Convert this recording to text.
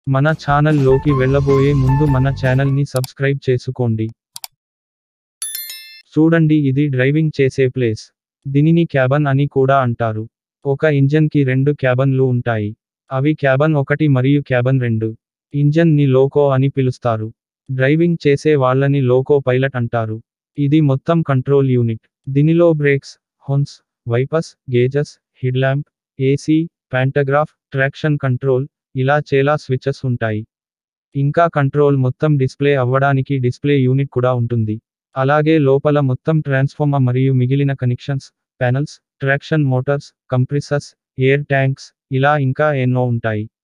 మన ఛానల్ లోకి వెళ్ళబోయే ముందు మన ఛానల్ ని సబ్స్క్రైబ్ చేసుకోండి చూడండి ఇది డ్రైవింగ్ చేసే ప్లేస్ దీనిని క్యాబన్ అని కూడా అంటారు ఒక ఇంజన్ కి రెండు క్యాబన్లు ఉంటాయి అవి క్యాబన్ ఒకటి మరియు క్యాబన్ రెండు ఇంజన్ ని లోకో అని పిలుస్తారు డ్రైవింగ్ చేసే వాళ్ళని లోకో పైలట్ అంటారు ఇది మొత్తం కంట్రోల్ యూనిట్ దీనిలో brakes horns wipers gauges head lamp AC pantograph traction control ఇలా చాలా స్విచెస్ ఉంటాయి ఇంకా కంట్రోల్ మొత్తం డిస్ప్లే అవ్వడానికి డిస్ప్లే యూనిట్ కూడా ఉంటుంది అలాగే లోపల మొత్తం ట్రాన్స్ఫార్మర్ మరియు మిగిలిన connections panels traction motors compressors air tanks ఇలా ఇంకా ఎన్నో ఉంటాయి